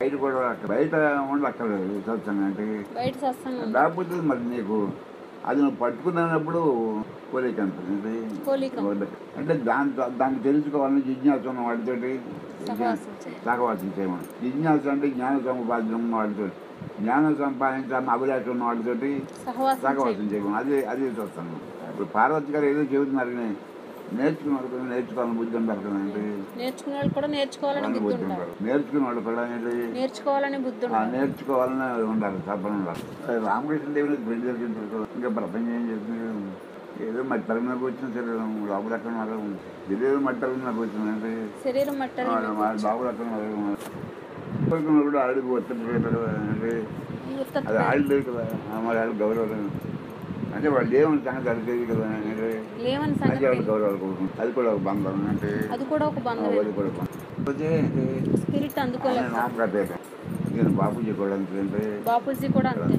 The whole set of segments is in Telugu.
బయట కూడా అక్కడ బయట ఉండక్కర్లేదు సత్సంగం అంటే బయట సత్సంగం ఉంది. లేకపోతే మరి నీకు అది నువ్వు పట్టుకున్నప్పుడు కోరిక ఉంటుంది కోలికం. అంటే దాని దాన్ని తెలుసుకోవాలని జిజ్ఞాస ఉన్న వాటితోటి సహవాసం చేయాలి. సహవాసం చేయమని జిజ్ఞాస అంటే జ్ఞాన సముపార్జన ఉన్న వాటితో జ్ఞానం సంపాదించాలని అభిలాష ఉన్న వాటితోటి సహవాసం సహవాసం చేయాలి. చేయమని అదే అదే సత్సంగం ఇప్పుడు పార్వతి గారు ఏదో చెబుతున్నారు కానీ నేర్చుకున్న వాళ్ళు నేర్చుకోవాలని బుద్ధి ఉంటారు కదండి నేర్చుకునే వాళ్ళు కూడా నేర్చుకోవాలని వాళ్ళని బుద్ధి బుద్ధి ఉంటారు ఉంటారు నేర్చుకున్న వాళ్ళు కూడా ఏంటి నేర్చుకోవాలని బుద్ధి ఆ ఉంటారు నేర్చుకోవాలని ఉండాలి తప్పని ఉండాలి అది రామకృష్ణ దేవుని పెళ్లి జరిగింది ఇంకా ప్రపంచం ఏం చేస్తుంది ఏదో మట్టి మీద వచ్చిన శరీరం లోపల ఎక్కడ ఉన్నారు శరీరం మట్టి మీద వచ్చింది అంటే శరీరం మట్టరి లోపల ఎక్కడ ఉన్నారు కోరుకున్నప్పుడు ఆడికి వచ్చేటప్పుడు అంటే అది ఆడి లేదు కదా ఆ మరి ఆడి గౌరవం అంటే వాళ్ళు దేవుని సంగతి అడిగేది కదా అంటే లేవని అది సంగతి వాళ్ళు గౌరవాలు కోరుకుంటారు అది కూడా ఒక బంధం అంటే అది కూడా ఒక ఆ, బంధమే అది కూడా బంధం పోతే స్పిరిట్ అందుకోలేదు నామకథ నేను బాపూజీ కూడా అంటే బాపూజీ కూడా అంతే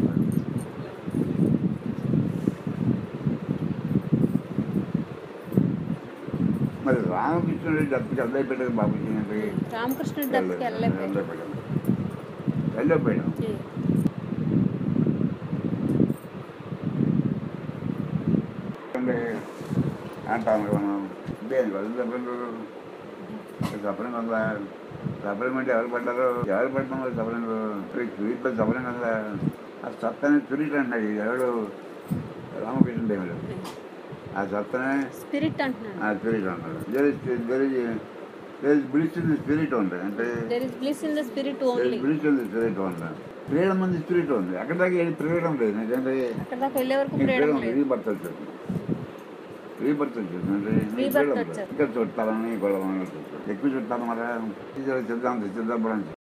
మరి రామకృష్ణుడి డబ్బుకి అల్లే పెట్టదు బాబుజీ అంటే రామకృష్ణుడి దగ్గరికి వెళ్ళలేదు వెళ్ళిపోయాం అంటే అంటాను కదా మనం దేని వల్ల సపరేట్ సపరేట్ ఉందా సపరేట్ ఎవరు పడ్డారు ఎవరు పడ్డారు సపరేట్ స్వీట్లో సపరేట్ ఉందా ఆ సత్తనే చురీట్ అన్నాడు ఎవడు రామకృష్ణ దేవుడు ఆ సత్తనే స్పిరిట్ అంటున్నాను ఆ స్పిరిట్ అన్నాడు there is there is there is bliss in the spirit ఉంది అంటే there is bliss in the spirit there only is bliss in the spirit ఉంది ఫ్రీడమ్ ఉంది స్పిరిట్ ఉంది అక్కడ దాకా ఏది ఫ్రీడమ్ లేదు ఎందుకంటే అక్కడ దాకా వెళ్ళే వరకు ఈ ఫ్రీడమ్ ఫ్రీడమ్ లేదు రీబర్త్ వచ్చేది రీబర్త్ వచ్చేది అంటే నీ Rebirth freedom వచ్చేది. ఇంకా చుట్టాలని గొడవ ఎక్కువ చుట్టాలి మరి సిద్ధాంతం సిద్ధాపురం